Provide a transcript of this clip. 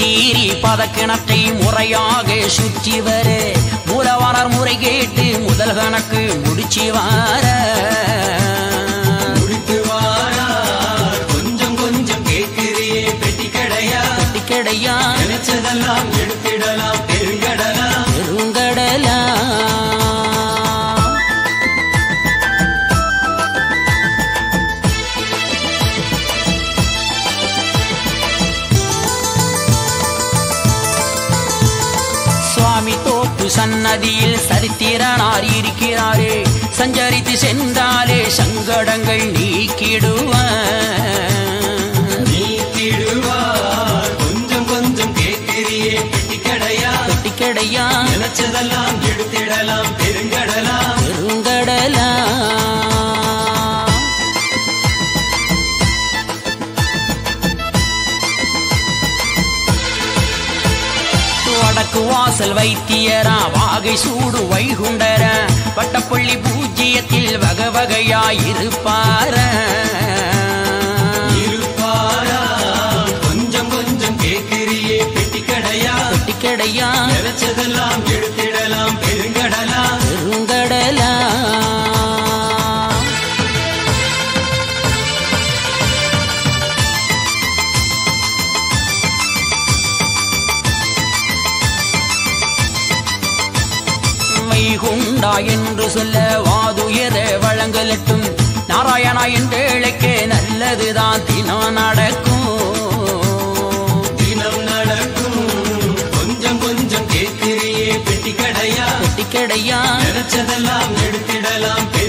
முத்தீரி பதக்கிணத்தை முறையாக சுற்றி வர மூலவாரர் முறை கேட்டு முதல் கணக்கு முடிச்சு வார முடித்து வாரார் கொஞ்சம் கொஞ்சம் கேட்கிறியே பெட்டி கடையா கிடையா நினைச்சதெல்லாம் எடுத்திடலாம் பெருங்கடலா பெருங்கடலா சுவாமி தோப்பு சன்னதியில் சரித்திரனார் இருக்கிறாரே சஞ்சரித்து சென்றாலே சங்கடங்கள் நீக்கிடுவார் நீக்கிடுவார் கொஞ்சம் கொஞ்சம் கேட்கிறியே பெட்டி கடையா கிடையா நினைச்சதெல்லாம் எடுத்திடலாம் பெருங்கடலா பெருங்கடலா வடக்கு வாசல் வைத்தியரா வாகை சூடு வைகுண்டர வட்டப்பள்ளி பூஜ்ஜியத்தில் வகை வகையாயிருப்பார இருப்பாரா கொஞ்சம் கொஞ்சம் கேட்கிறியே பெட்டி கடையா கிடையா நினைச்சதெல்லாம் எடுத்திடலாம் பெருங்கடலா பெருங்கடலா வைகுண்டா என்று சொல்ல வாதுயர வழங்கலட்டும் நாராயணா என்றேழைக்கே நல்லதுதான் தினம் நடக்கும் தினம் நடக்கும் கொஞ்சம் கொஞ்சம் கேட்கிறியே பெட்டி கடையா கிடையா நினைச்சதெல்லாம் எடுத்திடலாம்